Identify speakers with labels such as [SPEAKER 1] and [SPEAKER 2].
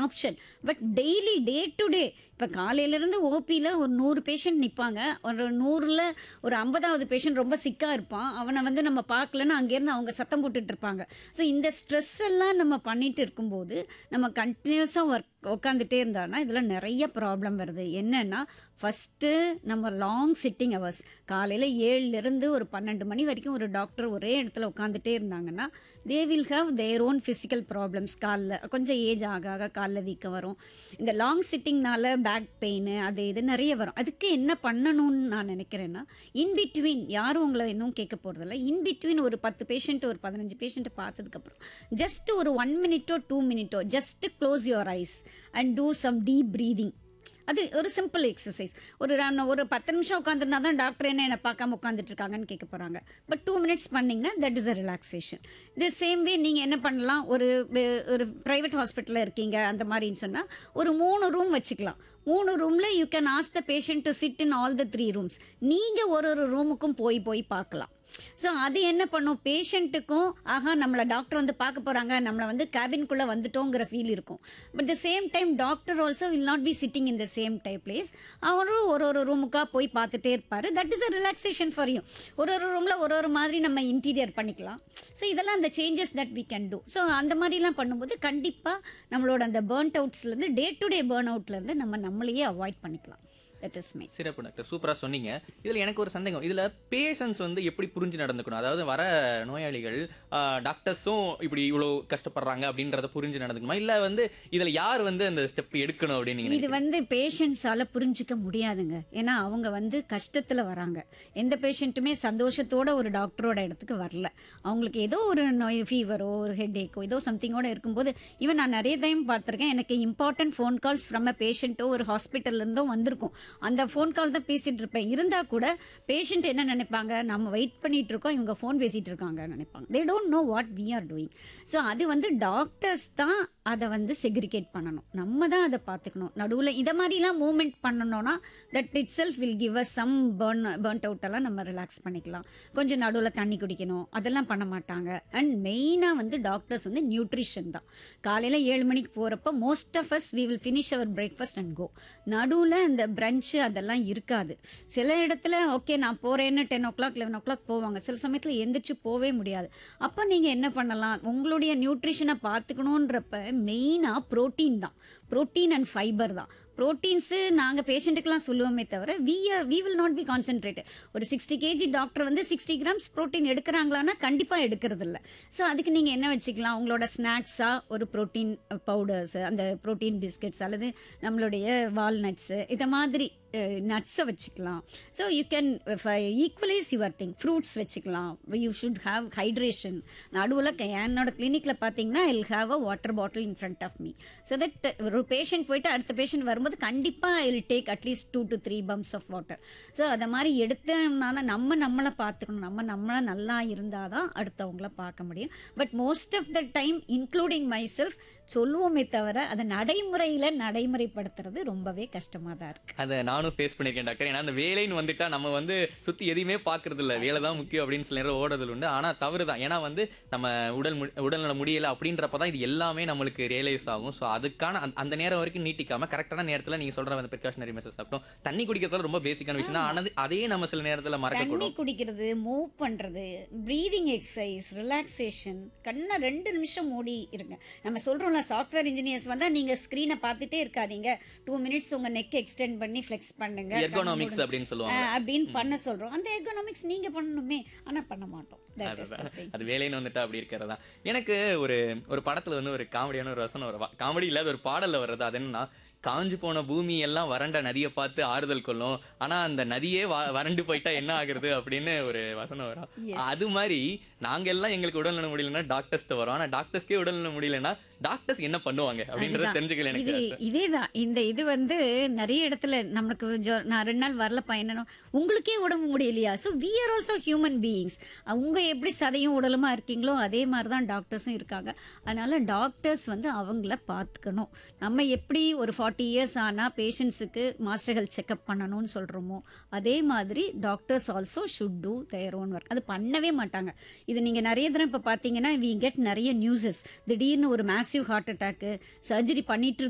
[SPEAKER 1] Option but daily day to day இப்போ காலையிலேருந்து ஓபியில் ஒரு நூறு பேஷண்ட் நிற்பாங்க ஒரு நூறில் ஒரு ஐம்பதாவது பேஷண்ட் ரொம்ப சிக்காக இருப்பான் அவனை வந்து நம்ம பார்க்கலன்னா அங்கேருந்து அவங்க சத்தம் போட்டுட்டு இருப்பாங்க ஸோ இந்த ஸ்ட்ரெஸ் எல்லாம் நம்ம பண்ணிட்டு இருக்கும்போது நம்ம கண்டினியூஸாக ஒர்க் உட்காந்துட்டே இருந்தான்னா இதில் நிறைய ப்ராப்ளம் வருது என்னன்னா ஃபஸ்ட்டு நம்ம லாங் சிட்டிங் ஹவர்ஸ் காலையில் ஏழுலேருந்து ஒரு பன்னெண்டு மணி வரைக்கும் ஒரு டாக்டர் ஒரே இடத்துல உட்காந்துட்டே இருந்தாங்கன்னா they will have their own physical problems காலில் கொஞ்சம் ஏஜ் ஆக ஆக காலில் வீக்கம் வரும் இந்த லாங் சிட்டிங்னால பேக் பெயின் அது இது நிறைய வரும் அதுக்கு என்ன பண்ணணும்னு நான் நினைக்கிறேன்னா இன் பிட்வீன் யாரும் உங்களை இன்னும் கேட்க போகிறதில்ல இன் பிட்வீன் ஒரு பத்து பேஷண்ட் ஒரு பதினஞ்சு பேஷண்ட்டை பார்த்ததுக்கப்புறம் ஜஸ்ட் ஒரு ஒன் மினிட்டோ டூ மினிட்டோ just close your eyes and do some deep breathing அது ஒரு சிம்பிள் எக்ஸசைஸ் ஒரு நான் ஒரு பத்து நிமிஷம் உட்காந்துருந்தா தான் டாக்டர் என்ன என்னை பார்க்காம உட்காந்துட்டு இருக்காங்கன்னு கேட்க போகிறாங்க பட் டூ மினிட்ஸ் பண்ணிங்கன்னா தட் இஸ் அ ரிலாக்ஸேஷன் இது சேம் வே நீங்கள் என்ன பண்ணலாம் ஒரு வே- ஒரு ப்ரைவேட் ஹாஸ்பிட்டலில் இருக்கீங்க அந்த மாதிரின்னு சொன்னால் ஒரு மூணு ரூம் வச்சுக்கலாம் மூணு ரூமில் you can ask the patient to sit in all the three rooms நீங்கள் ஒரு ஒரு ரூமுக்கும் போய் போய் பார்க்கலாம் ஸோ அது என்ன பண்ணும் பேஷண்ட்டுக்கும் ஆஹா நம்மளை டாக்டர் வந்து பார்க்க போகிறாங்க நம்மளை வந்து கேபின்குள்ளே வந்துட்டோங்கிற ஃபீல் இருக்கும் but the same time doctor also will not be sitting in the same type place அவரும் ஒரு ஒரு ரூமுக்காக போய் பார்த்துட்டே இருப்பார் that is a relaxation for you ஒரு ஒரு ரூமில் ஒரு ஒரு மாதிரி நம்ம இன்டீரியர் பண்ணிக்கலாம் ஸோ இதெல்லாம் அந்த changes that we can do so அந்த மாதிரிலாம் பண்ணும்போது கண்டிப்பாக நம்மளோட அந்த பேர்ன்ட் அவுட்ஸ்லேருந்து டே டு டே பேர்ன் அவுட்லேருந்து நம்ம நம்மளையே அவாய்ட் பண்ணிக்கலாம் தட் இஸ் மே
[SPEAKER 2] சிறப்பு டாக்டர் சூப்பரா சொன்னீங்க இதுல எனக்கு ஒரு சந்தேகம் இதுல பேஷண்ட்ஸ் வந்து எப்படி புரிஞ்சு நடந்துக்கணும் அதாவது வர நோயாளிகள் டாக்டர்ஸும் இப்படி இவ்வளவு கஷ்டப்படுறாங்க அப்படின்றத புரிஞ்சு நடந்துக்கணுமா இல்ல வந்து இதுல யார் வந்து அந்த ஸ்டெப் எடுக்கணும் அப்படின்னு நீங்க
[SPEAKER 1] இது
[SPEAKER 2] நினைக்கிறீங்க?
[SPEAKER 1] வந்து பேஷண்ட்ஸால புரிஞ்சுக்க முடியாதுங்க ஏன்னா அவங்க வந்து கஷ்டத்துல வராங்க எந்த பேஷண்ட்டுமே சந்தோஷத்தோட ஒரு டாக்டரோட இடத்துக்கு வரல அவங்களுக்கு ஏதோ ஒரு நோய் ஃபீவரோ ஒரு ஹெட் ஏக்கோ ஏதோ சம்திங்கோட இருக்கும்போது ஈவன் நான் நிறைய டைம் பார்த்துருக்கேன் எனக்கு important phone calls from a பேஷண்ட்டோ ஒரு ஹாஸ்பிட்டல்ல இருந்தும் வந்திருக்கும் அந்த ஃபோன் கால் தான் பேசிட்டு இருப்பேன் இருந்தா கூட பேஷண்ட் என்ன நினைப்பாங்க நம்ம வெயிட் பண்ணிட்டு இருக்கோம் இவங்க ஃபோன் பேசிட்டு இருக்காங்கன்னு நினைப்பாங்க they don't know what we are doing so அது வந்து டாக்டர்ஸ் தான் அதை வந்து செக்ரிகேட் பண்ணணும் நம்ம தான் அதை பார்த்துக்கணும் நடுவில் இதை மாதிரிலாம் மூவ்மெண்ட் பண்ணணும்னா that itself will give us some burn burnt out எல்லாம் நம்ம ரிலாக்ஸ் பண்ணிக்கலாம் கொஞ்சம் நடுவில் தண்ணி குடிக்கணும் அதெல்லாம் பண்ண மாட்டாங்க அண்ட் மெயினாக வந்து டாக்டர்ஸ் வந்து நியூட்ரிஷன் தான் காலையில் ஏழு மணிக்கு போகிறப்ப most of us we will finish our breakfast and go நடுவில் இந்த பிரஞ்சு அதெல்லாம் இருக்காது சில இடத்துல ஓகே நான் போகிறேன்னு ten o'clock eleven o'clock போவாங்க சில சமயத்தில் எந்திரிச்சு போவே முடியாது அப்போ நீங்கள் என்ன பண்ணலாம் உங்களுடைய நியூட்ரிஷனை பார்த்துக்கணுன்றப்ப மெயினாக ப்ரோட்டீன் தான் ப்ரோட்டீன் அண்ட் ஃபைபர் தான் ப்ரோட்டீன்ஸு நாங்கள் பேஷண்ட்டுக்கெலாம் சொல்லுவோமே தவிர we are we will not be concentrated ஒரு சிக்ஸ்டி கேஜி டாக்டர் வந்து சிக்ஸ்டி கிராம்ஸ் ப்ரோட்டீன் எடுக்கிறாங்களான்னா கண்டிப்பாக எடுக்கிறது இல்லை ஸோ அதுக்கு நீங்கள் என்ன வச்சுக்கலாம் உங்களோட ஸ்நாக்ஸாக ஒரு ப்ரோட்டீன் பவுடர்ஸ் அந்த ப்ரோட்டீன் பிஸ்கெட்ஸ் அல்லது நம்மளுடைய வால்நட்ஸு இதை மாதிரி நட்ஸை வச்சுக்கலாம் so you can equalise your thing fruits வச்சுக்கலாம் யூ ஷுட் ஹாவ் ஹைட்ரேஷன் நடுவில் என்னோட கிளினிக்கில் பார்த்தீங்கன்னா I'll have a water bottle in front of me so that ஒரு பேஷண்ட் போயிட்டு அடுத்த பேஷண்ட் வரும்போது கண்டிப்பாக I'll take at least two to three pumps of water so அதை மாதிரி எடுத்தோம்னா தான் நம்ம நம்மளை பார்த்துக்கணும் நம்ம நம்மளை நல்லா இருந்தால் தான் அடுத்தவங்கள பார்க்க முடியும் but most of the time including myself சொல்லுவோமே தவிர அதை நடைமுறையில் நடைமுறைப்படுத்துறது ரொம்பவே கஷ்டமாக தான் இருக்கு
[SPEAKER 2] அதை நானும் ஃபேஸ் பண்ணியிருக்கேன் டாக்டர் ஏன்னா அந்த வேலைன்னு வந்துட்டா நம்ம வந்து சுத்தி எதையுமே பாக்குறது இல்ல வேலை தான் முக்கியம் அப்படின்னு சில நேரம் ஓடுறதுல உண்டு ஆனா தவறு தான் ஏன்னா வந்து நம்ம உடல் மு- உடல்நல முடியல அப்படின்றப்பதான் இது எல்லாமே நம்மளுக்கு ரியலைஸ் ஆகும் ஸோ அதுக்கான அந்த- அந்த நேரம் வரைக்கும் நீட்டிக்காம கரெக்டான நேரத்துல நீங்க சொல்ற அந்த ப்ரிகாஷனரி மெசேஜ் சாப்பிட்டோம் தண்ணி குடிக்கிறதுல ரொம்ப பேசிக்கான விஷயம் தான் ஆனது அதையே நம்ம சில நேரத்துல
[SPEAKER 1] தண்ணி
[SPEAKER 2] மறக்கக்கூடும்
[SPEAKER 1] குடிக்கிறது மூவ் பண்றது ப்ரீதிங் எக்ஸசைஸ் ரிலாக்ஸேஷன் கண்ணை ரெண்டு நிமிஷம் மூடி இருங்க நம்ம சொல்றோம்ல சாஃப்ட்வேர் இன்ஜினியர்ஸ் வந்தா நீங்க ஸ்கிரீனை பார்த்துட்டே இருக்காதீங்க டூ மினிட்ஸ் உங்க நெக் எக்ஸ்டெண்ட் பண்ணி ஃப்ளெக்ஸ் பண்ணுங்க
[SPEAKER 2] எர்கோனாமிக்ஸ் அப்படின்னு சொல்லுவாங்க
[SPEAKER 1] ஆஹ் அப்படின்னு பண்ண சொல்றோம் அந்த எர்கோனாமிக்ஸ் நீங்க பண்ணணுமே ஆனா பண்ண மாட்டோம் That is the
[SPEAKER 2] அதுதான்.
[SPEAKER 1] thing.
[SPEAKER 2] அது வேலைன்னு வந்துட்டா அப்படி இருக்கிறதா எனக்கு ஒரு ஒரு படத்துல வந்து ஒரு காமெடியான ஒரு வசனம் வரும் காமெடி இல்லாத ஒரு பாடல்ல வர்றது அது என்னன்னா காஞ்சு போன பூமி எல்லாம் வறண்ட நதியை பார்த்து ஆறுதல் கொள்ளும் ஆனா அந்த நதியே வ- வறண்டு போயிட்டா என்ன ஆகுறது அப்படின்னு ஒரு வசனம் வரும் அது மாதிரி நாங்க எல்லாம் எங்களுக்கு உடல்நல முடியலன்னா டாக்டர்ஸ்ட்ட வரோம் ஆனா டாக்டர்ஸ்க்கே உடல்நல முடியலன்னா டாக்டர்ஸ் என்ன பண்ணுவாங்க அப்படின்றத
[SPEAKER 1] அதுதான்.
[SPEAKER 2] தெரிஞ்சுக்கல
[SPEAKER 1] இது
[SPEAKER 2] எனக்கு
[SPEAKER 1] இதேதான் இந்த இது வந்து நிறைய இடத்துல நமக்கு ஜொ- நான் ரெண்டு நாள் வரல பயணம் உங்களுக்கே உடம்பு முடியலையா so we are also human beings அவங்க எப்படி சதையும் உடலுமா இருக்கீங்களோ அதே மாதிரி தான் டாக்டர்ஸும் இருக்காங்க அதனால டாக்டர்ஸ் வந்து அவங்கள பார்த்துக்கணும் நம்ம எப்படி ஒரு ஃபார்ட்டி இயர்ஸ் ஆனால் பேஷண்ட்ஸுக்கு மாஸ்டர் ஹெல்த் செக்அப் பண்ணணும்னு சொல்கிறோமோ அதே மாதிரி doctors also should do their own work அது பண்ணவே மாட்டாங்க இது நீங்கள் நிறைய தடவை இப்போ பார்த்தீங்கன்னா வி கெட் நிறைய நியூஸஸ் திடீர்னு ஒரு மேசிவ் ஹார்ட் அட்டாக்கு சர்ஜரி பண்ணிட்டு